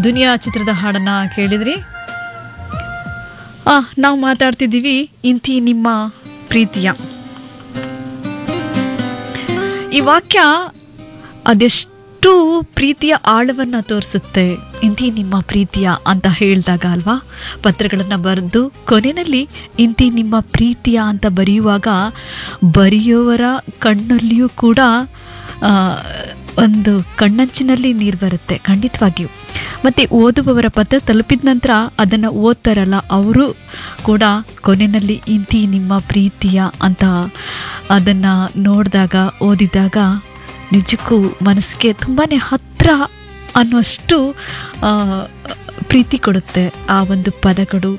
ದುನಿಯಾ ಚಿತ್ರದ ಹಾಡನ್ನ ಕೇಳಿದ್ರಿ ಆ ನಾವು ಮಾತಾಡ್ತಿದ್ದೀವಿ ಇಂತಿ ನಿಮ್ಮ ಪ್ರೀತಿಯ ಈ ವಾಕ್ಯ ಅದೆಷ್ಟು ಪ್ರೀತಿಯ ಆಳವನ್ನು ತೋರಿಸುತ್ತೆ ಇಂತಿ ನಿಮ್ಮ ಪ್ರೀತಿಯ ಅಂತ ಹೇಳಿದಾಗ ಅಲ್ವಾ ಪತ್ರಗಳನ್ನು ಬರೆದು ಕೊನೆಯಲ್ಲಿ ಇಂತಿ ನಿಮ್ಮ ಪ್ರೀತಿಯ ಅಂತ ಬರೆಯುವಾಗ ಬರೆಯುವವರ ಕಣ್ಣಲ್ಲಿಯೂ ಕೂಡ ಆ, ಒಂದು ಕಣ್ಣಂಚಿನಲ್ಲಿ ನೀರು ಬರುತ್ತೆ ಖಂಡಿತವಾಗಿಯೂ ಮತ್ತು ಓದುವವರ ಪತ್ರ ತಲುಪಿದ ನಂತರ ಅದನ್ನು ಓದ್ತಾರಲ್ಲ ಅವರು ಕೂಡ ಕೊನೆಯಲ್ಲಿ ಇಂತಿ ನಿಮ್ಮ ಪ್ರೀತಿಯ ಅಂತ ಅದನ್ನು ನೋಡಿದಾಗ ಓದಿದಾಗ ನಿಜಕ್ಕೂ ಮನಸ್ಸಿಗೆ ತುಂಬಾ ಹತ್ತಿರ ಅನ್ನುವಷ್ಟು ಆ, ಪ್ರೀತಿ ಕೊಡುತ್ತೆ ಆ ಒಂದು ಪದಗಳು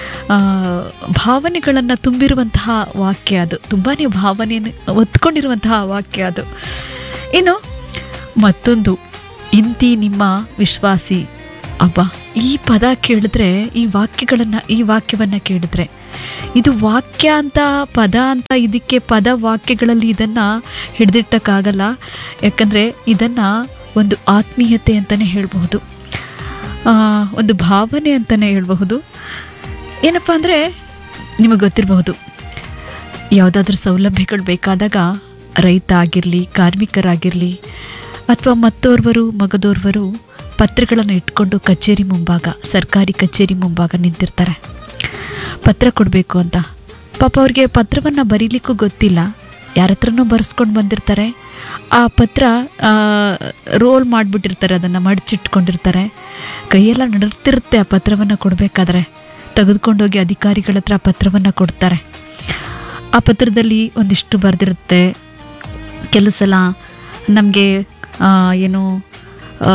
ಭಾವನೆಗಳನ್ನು ತುಂಬಿರುವಂತಹ ವಾಕ್ಯ ಅದು ತುಂಬಾ ಭಾವನೆಯನ್ನು ಒತ್ಕೊಂಡಿರುವಂತಹ ವಾಕ್ಯ ಅದು ಇನ್ನು ಮತ್ತೊಂದು ಇಂತಿ ನಿಮ್ಮ ವಿಶ್ವಾಸಿ ಅಬ್ಬ ಈ ಪದ ಕೇಳಿದ್ರೆ ಈ ವಾಕ್ಯಗಳನ್ನು ಈ ವಾಕ್ಯವನ್ನು ಕೇಳಿದ್ರೆ ಇದು ವಾಕ್ಯ ಅಂತ ಪದ ಅಂತ ಇದಕ್ಕೆ ಪದ ವಾಕ್ಯಗಳಲ್ಲಿ ಇದನ್ನು ಹಿಡಿದಿಟ್ಟಕ್ಕಾಗಲ್ಲ ಯಾಕಂದರೆ ಇದನ್ನು ಒಂದು ಆತ್ಮೀಯತೆ ಅಂತಲೇ ಹೇಳಬಹುದು ಆ, ಒಂದು ಭಾವನೆ ಅಂತಲೇ ಹೇಳಬಹುದು ಏನಪ್ಪ ಅಂದರೆ ನಿಮಗೆ ಗೊತ್ತಿರಬಹುದು ಯಾವುದಾದ್ರೂ ಸೌಲಭ್ಯಗಳು ಬೇಕಾದಾಗ ರೈತ ಆಗಿರಲಿ ಕಾರ್ಮಿಕರಾಗಿರಲಿ ಅಥವಾ ಮತ್ತೋರ್ವರು ಮಗದೋರ್ವರು ಪತ್ರಗಳನ್ನು ಇಟ್ಕೊಂಡು ಕಚೇರಿ ಮುಂಭಾಗ ಸರ್ಕಾರಿ ಕಚೇರಿ ಮುಂಭಾಗ ನಿಂತಿರ್ತಾರೆ ಪತ್ರ ಕೊಡಬೇಕು ಅಂತ ಪಾಪ ಅವ್ರಿಗೆ ಪತ್ರವನ್ನು ಬರೀಲಿಕ್ಕೂ ಗೊತ್ತಿಲ್ಲ ಯಾರ ಹತ್ರನೂ ಬರ್ಸ್ಕೊಂಡು ಬಂದಿರ್ತಾರೆ ಆ ಪತ್ರ ರೋಲ್ ಮಾಡಿಬಿಟ್ಟಿರ್ತಾರೆ ಅದನ್ನು ಮಡಚಿಟ್ಕೊಂಡಿರ್ತಾರೆ ಕೈಯೆಲ್ಲ ನಡುತ್ತಿರುತ್ತೆ ಆ ಪತ್ರವನ್ನು ಕೊಡಬೇಕಾದ್ರೆ ತೆಗೆದುಕೊಂಡೋಗಿ ಅಧಿಕಾರಿಗಳ ಹತ್ರ ಆ ಪತ್ರವನ್ನು ಕೊಡ್ತಾರೆ ಆ ಪತ್ರದಲ್ಲಿ ಒಂದಿಷ್ಟು ಬರೆದಿರುತ್ತೆ ಕೆಲವು ಸಲ ನಮಗೆ ಏನು ಆ,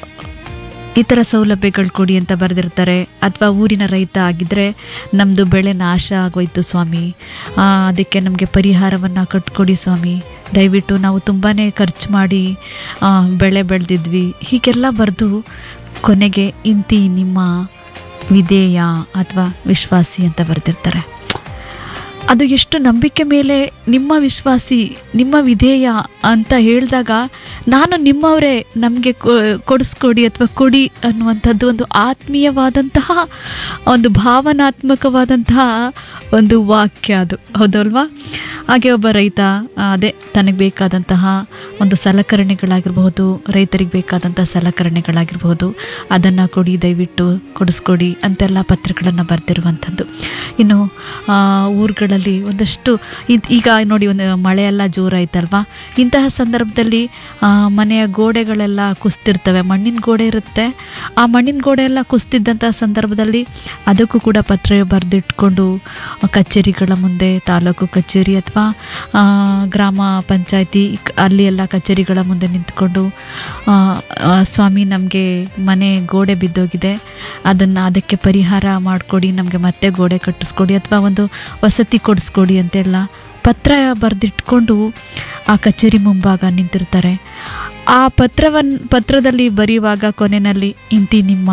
ಈ ಥರ ಸೌಲಭ್ಯಗಳು ಕೊಡಿ ಅಂತ ಬರೆದಿರ್ತಾರೆ ಅಥವಾ ಊರಿನ ರೈತ ಆಗಿದ್ದರೆ ನಮ್ಮದು ಬೆಳೆ ನಾಶ ಆಗೋಯ್ತು ಸ್ವಾಮಿ ಆ, ಅದಕ್ಕೆ ನಮಗೆ ಪರಿಹಾರವನ್ನು ಕಟ್ಕೊಡಿ ಸ್ವಾಮಿ ದಯವಿಟ್ಟು ನಾವು ತುಂಬಾ ಖರ್ಚು ಮಾಡಿ ಆ, ಬೆಳೆ ಬೆಳೆದಿದ್ವಿ ಹೀಗೆಲ್ಲ ಬರೆದು ಕೊನೆಗೆ ಇಂತಿ ನಿಮ್ಮ ವಿಧೇಯ ಅಥವಾ ವಿಶ್ವಾಸಿ ಅಂತ ಬರೆದಿರ್ತಾರೆ ಅದು ಎಷ್ಟು ನಂಬಿಕೆ ಮೇಲೆ ನಿಮ್ಮ ವಿಶ್ವಾಸಿ ನಿಮ್ಮ ವಿಧೇಯ ಅಂತ ಹೇಳಿದಾಗ ನಾನು ನಿಮ್ಮವರೇ ನಮಗೆ ಕೊಡಿಸ್ಕೊಡಿ ಅಥವಾ ಕೊಡಿ ಅನ್ನುವಂಥದ್ದು ಒಂದು ಆತ್ಮೀಯವಾದಂತಹ ಒಂದು ಭಾವನಾತ್ಮಕವಾದಂತಹ ಒಂದು ವಾಕ್ಯ ಅದು ಹೌದಲ್ವಾ ಹಾಗೆ ಒಬ್ಬ ರೈತ ಆ, ಅದೇ ತನಗೆ ಬೇಕಾದಂತಹ ಒಂದು ಸಲಕರಣೆಗಳಾಗಿರ್ಬಹುದು ರೈತರಿಗೆ ಬೇಕಾದಂತಹ ಸಲಕರಣೆಗಳಾಗಿರ್ಬಹುದು ಅದನ್ನು ಕೊಡಿ ದಯವಿಟ್ಟು ಕೊಡಿಸ್ಕೊಡಿ ಅಂತೆಲ್ಲ ಪತ್ರಗಳನ್ನು ಬರೆದಿರುವಂಥದ್ದು ಇನ್ನು ಆ, ಊರುಗಳಲ್ಲಿ ಒಂದಷ್ಟು ಇದ್- ಈಗ ನೋಡಿ ಒಂದು ಮಳೆ ಎಲ್ಲ ಜೋರಾಯ್ತಲ್ವಾ ಇಂತಹ ಸಂದರ್ಭದಲ್ಲಿ ಆ, ಮನೆಯ ಗೋಡೆಗಳೆಲ್ಲ ಕುಸ್ತಿರ್ತವೆ ಮಣ್ಣಿನ ಗೋಡೆ ಇರುತ್ತೆ ಆ ಮಣ್ಣಿನ ಗೋಡೆ ಎಲ್ಲ ಕುಸ್ತಿದ್ದಂಥ ಸಂದರ್ಭದಲ್ಲಿ ಅದಕ್ಕೂ ಕೂಡ ಪತ್ರ ಬರೆದಿಟ್ಕೊಂಡು ಕಚೇರಿಗಳ ಮುಂದೆ ತಾಲೂಕು ಕಚೇರಿ ಅಥವಾ ಗ್ರಾಮ ಪಂಚಾಯತಿ ಅಲ್ಲಿ ಎಲ್ಲ ಕಚೇರಿಗಳ ಮುಂದೆ ನಿಂತ್ಕೊಂಡು ಆ, ಆ, ಸ್ವಾಮಿ ನಮಗೆ ಮನೆ ಗೋಡೆ ಬಿದ್ದೋಗಿದೆ ಅದನ್ನು ಅದಕ್ಕೆ ಪರಿಹಾರ ಮಾಡಿಕೊಡಿ ನಮಗೆ ಮತ್ತೆ ಗೋಡೆ ಕಟ್ಟಿಸ್ಕೊಡಿ ಅಥವಾ ಒಂದು ವಸತಿ ಕೊಡಿಸ್ಕೊಡಿ ಅಂತೆಲ್ಲ ಪತ್ರ ಬರೆದಿಟ್ಕೊಂಡು ಆ ಕಚೇರಿ ಮುಂಭಾಗ ನಿಂತಿರ್ತಾರೆ ಆ ಪತ್ರವನ್ನು ಪತ್ರದಲ್ಲಿ ಬರೆಯುವಾಗ ಕೊನೆಯಲ್ಲಿ ಇಂತಿ ನಿಮ್ಮ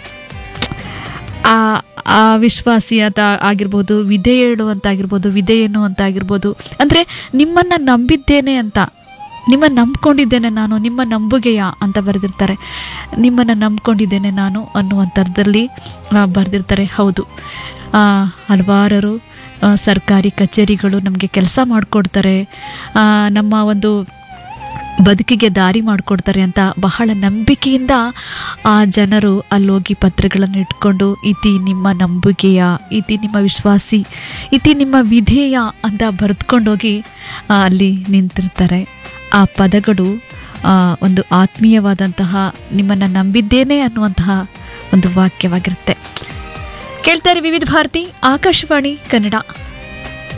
ಆ ಆ ವಿಶ್ವಾಸಿ ಅಂತ ಆಗಿರ್ಬೋದು ವಿಧೇಯಳು ಅಂತ ಆಗಿರ್ಬೋದು ವಿಧೇಯನು ಅಂತ ಆಗಿರ್ಬೋದು ಅಂದರೆ ನಿಮ್ಮನ್ನು ನಂಬಿದ್ದೇನೆ ಅಂತ ನಿಮ್ಮ ನಂಬ್ಕೊಂಡಿದ್ದೇನೆ ನಾನು ನಿಮ್ಮ ನಂಬುಗೆಯ ಅಂತ ಬರೆದಿರ್ತಾರೆ ನಿಮ್ಮನ್ನು ನಂಬ್ಕೊಂಡಿದ್ದೇನೆ ನಾನು ಅನ್ನುವಂಥದ್ದಲ್ಲಿ ಬರೆದಿರ್ತಾರೆ ಹೌದು ಆ, ಹಲವಾರರು ಆ, ಸರ್ಕಾರಿ ಕಚೇರಿಗಳು ನಮಗೆ ಕೆಲಸ ಮಾಡಿಕೊಡ್ತಾರೆ ನಮ್ಮ ಒಂದು ಬದುಕಿಗೆ ದಾರಿ ಮಾಡಿಕೊಡ್ತಾರೆ ಅಂತ ಬಹಳ ನಂಬಿಕೆಯಿಂದ ಆ ಜನರು ಅಲ್ಲೋಗಿ ಪತ್ರಗಳನ್ನು ಇಟ್ಕೊಂಡು ಇತಿ ನಿಮ್ಮ ನಂಬಿಕೆಯ ಇತಿ ನಿಮ್ಮ ವಿಶ್ವಾಸಿ ಇತಿ ನಿಮ್ಮ ವಿಧೇಯ ಅಂತ ಬರೆದುಕೊಂಡೋಗಿ ಆ, ಅಲ್ಲಿ ನಿಂತಿರ್ತಾರೆ ಆ ಪದಗಳು ಆ, ಒಂದು ಆತ್ಮೀಯವಾದಂತಹ ನಿಮ್ಮನ್ನು ನಂಬಿದ್ದೇನೆ ಅನ್ನುವಂತಹ ಒಂದು ವಾಕ್ಯವಾಗಿರುತ್ತೆ ಕೇಳ್ತಾರೆ ವಿವಿಧ ಭಾರತಿ ಆಕಾಶವಾಣಿ ಕನ್ನಡ